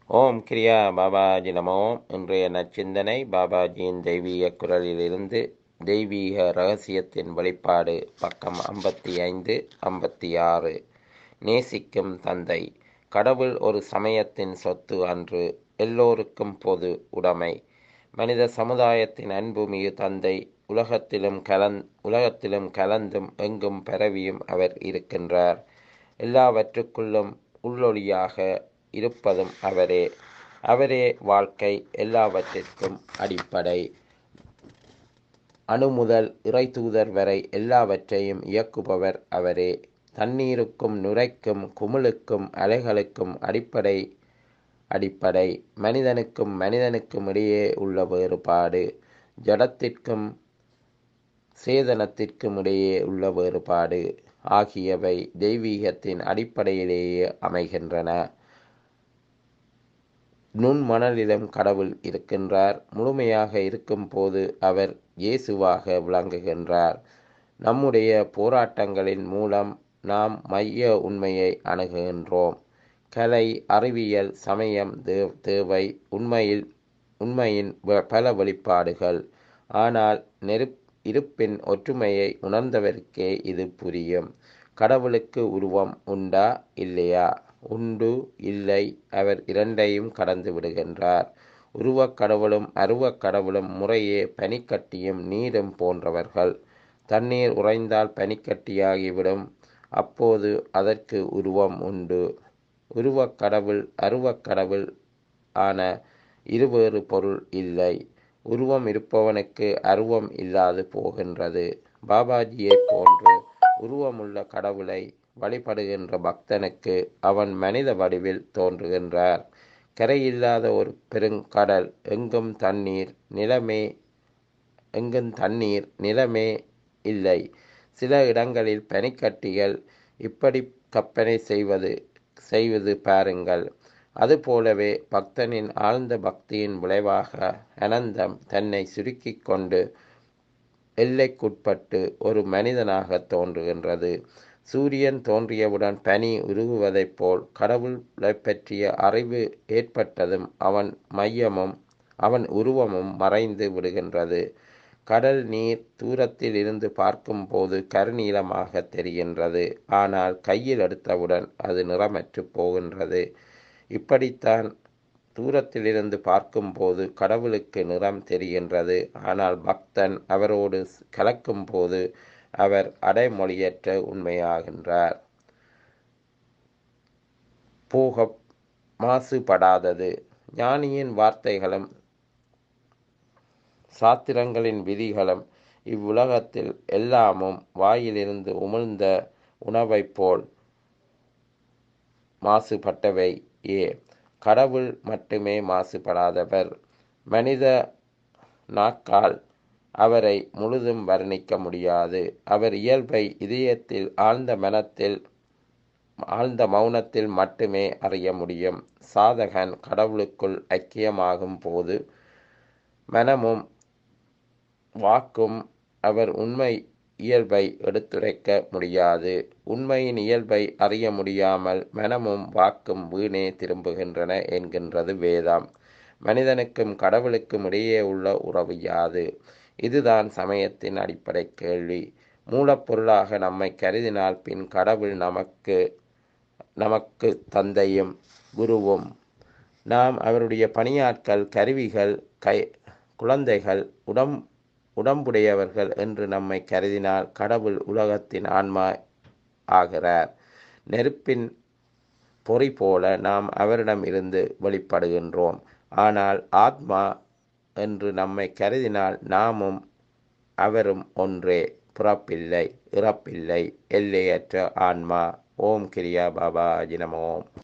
ஓம் கிரியா பாபாஜி நமோ இன்றைய நச்சிந்தனை பாபாஜியின் தெய்வீக குரலிலிருந்து தெய்வீக ரகசியத்தின் வெளிப்பாடு பக்கம் ஐம்பத்தி ஐந்து ஐம்பத்தி ஆறு நேசிக்கும் தந்தை கடவுள் ஒரு சமயத்தின் சொத்து அன்று எல்லோருக்கும் பொது உடைமை மனித சமுதாயத்தின் அன்புமிகு தந்தை உலகத்திலும் கலந் உலகத்திலும் கலந்தும் எங்கும் பரவியும் அவர் இருக்கின்றார் எல்லாவற்றுக்குள்ளும் உள்ளொளியாக இருப்பதும் அவரே அவரே வாழ்க்கை எல்லாவற்றிற்கும் அடிப்படை அணு முதல் இறை தூதர் வரை எல்லாவற்றையும் இயக்குபவர் அவரே தண்ணீருக்கும் நுரைக்கும் குமிழுக்கும் அலைகளுக்கும் அடிப்படை அடிப்படை மனிதனுக்கும் மனிதனுக்கும் இடையே உள்ள வேறுபாடு ஜடத்திற்கும் சேதனத்திற்கும் இடையே உள்ள வேறுபாடு ஆகியவை தெய்வீகத்தின் அடிப்படையிலேயே அமைகின்றன நுண்மணலிலும் கடவுள் இருக்கின்றார் முழுமையாக இருக்கும் போது அவர் இயேசுவாக விளங்குகின்றார் நம்முடைய போராட்டங்களின் மூலம் நாம் மைய உண்மையை அணுகுகின்றோம் கலை அறிவியல் சமயம் தேவை உண்மையில் உண்மையின் பல வெளிப்பாடுகள் ஆனால் நெருப் இருப்பின் ஒற்றுமையை உணர்ந்தவருக்கே இது புரியும் கடவுளுக்கு உருவம் உண்டா இல்லையா உண்டு இல்லை அவர் இரண்டையும் கடந்து விடுகின்றார் உருவக் கடவுளும் அருவக் கடவுளும் முறையே பனிக்கட்டியும் நீரும் போன்றவர்கள் தண்ணீர் உறைந்தால் பனிக்கட்டியாகிவிடும் அப்போது அதற்கு உருவம் உண்டு உருவக் கடவுள் அருவக் கடவுள் ஆன இருவேறு பொருள் இல்லை உருவம் இருப்பவனுக்கு அருவம் இல்லாது போகின்றது பாபாஜியை போன்று உருவமுள்ள கடவுளை வழிபடுகின்ற பக்தனுக்கு அவன் மனித வடிவில் தோன்றுகின்றார் கரையில்லாத ஒரு பெருங்கடல் எங்கும் தண்ணீர் நிலமே எங்கும் தண்ணீர் நிலமே இல்லை சில இடங்களில் பனிக்கட்டிகள் இப்படி கற்பனை செய்வது செய்வது பாருங்கள் அதுபோலவே பக்தனின் ஆழ்ந்த பக்தியின் விளைவாக அனந்தம் தன்னை சுருக்கி கொண்டு எல்லைக்குட்பட்டு ஒரு மனிதனாக தோன்றுகின்றது சூரியன் தோன்றியவுடன் பனி உருகுவதைப் போல் கடவுளை பற்றிய அறிவு ஏற்பட்டதும் அவன் மையமும் அவன் உருவமும் மறைந்து விடுகின்றது கடல் நீர் தூரத்தில் இருந்து பார்க்கும்போது கருநீளமாக தெரிகின்றது ஆனால் கையில் எடுத்தவுடன் அது நிறமற்று போகின்றது இப்படித்தான் தூரத்திலிருந்து பார்க்கும்போது கடவுளுக்கு நிறம் தெரிகின்றது ஆனால் பக்தன் அவரோடு கலக்கும்போது அவர் அடைமொழியற்ற உண்மையாகின்றார் போக மாசுபடாதது ஞானியின் வார்த்தைகளும் சாத்திரங்களின் விதிகளும் இவ்வுலகத்தில் எல்லாமும் வாயிலிருந்து உமிழ்ந்த உணவைப் போல் மாசுபட்டவை ஏ கடவுள் மட்டுமே மாசுபடாதவர் மனித நாக்கால் அவரை முழுதும் வர்ணிக்க முடியாது அவர் இயல்பை இதயத்தில் ஆழ்ந்த மனத்தில் ஆழ்ந்த மௌனத்தில் மட்டுமே அறிய முடியும் சாதகன் கடவுளுக்குள் ஐக்கியமாகும் போது மனமும் வாக்கும் அவர் உண்மை இயல்பை எடுத்துரைக்க முடியாது உண்மையின் இயல்பை அறிய முடியாமல் மனமும் வாக்கும் வீணே திரும்புகின்றன என்கின்றது வேதம் மனிதனுக்கும் கடவுளுக்கும் இடையே உள்ள உறவு யாது இதுதான் சமயத்தின் அடிப்படை கேள்வி மூலப்பொருளாக நம்மை கருதினால் பின் கடவுள் நமக்கு நமக்கு தந்தையும் குருவும் நாம் அவருடைய பணியாட்கள் கருவிகள் கை குழந்தைகள் உடம் உடம்புடையவர்கள் என்று நம்மை கருதினால் கடவுள் உலகத்தின் ஆன்மா ஆகிறார் நெருப்பின் பொறி போல நாம் அவரிடம் இருந்து வெளிப்படுகின்றோம் ஆனால் ஆத்மா என்று நம்மை கருதினால் நாமும் அவரும் ஒன்றே பிறப்பில்லை இறப்பில்லை எல்லையற்ற ஆன்மா ஓம் கிரியா பாபா ஜினமோம்